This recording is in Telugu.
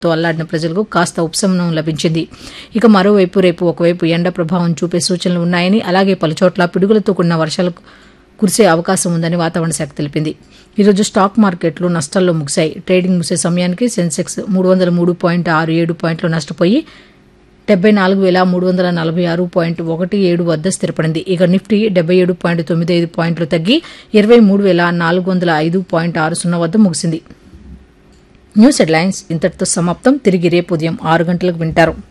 తో అల్లాడిన ప్రజలకు కాస్త ఉపశమనం లభించింది ఇక మరోవైపు రేపు ఒకవైపు ఎండ ప్రభావం చూపే సూచనలు ఉన్నాయని అలాగే పలుచోట్ల పిడుగులతో కూడిన వర్షాలు కురిసే అవకాశం ఉందని వాతావరణ శాఖ తెలిపింది ఈరోజు స్టాక్ మార్కెట్లు నష్టాల్లో ముగిశాయి ట్రేడింగ్ ముగిసే సమయానికి సెన్సెక్స్ మూడు వందల మూడు పాయింట్ ఆరు ఏడు పాయింట్లు నష్టపోయి డెబ్బై నాలుగు వేల మూడు వందల నలభై ఆరు పాయింట్ ఒకటి ఏడు వద్ద స్థిరపడింది ఇక నిఫ్టీ డెబ్బై ఏడు పాయింట్ తొమ్మిది ఐదు పాయింట్లు తగ్గి ఇరవై మూడు వేల నాలుగు వందల ఐదు పాయింట్ ఆరు సున్నా వద్ద ముగిసింది న్యూస్ హెడ్లైన్స్ ఇంతటితో సమాప్తం తిరిగి రేపు ఉదయం ఆరు గంటలకు వింటారు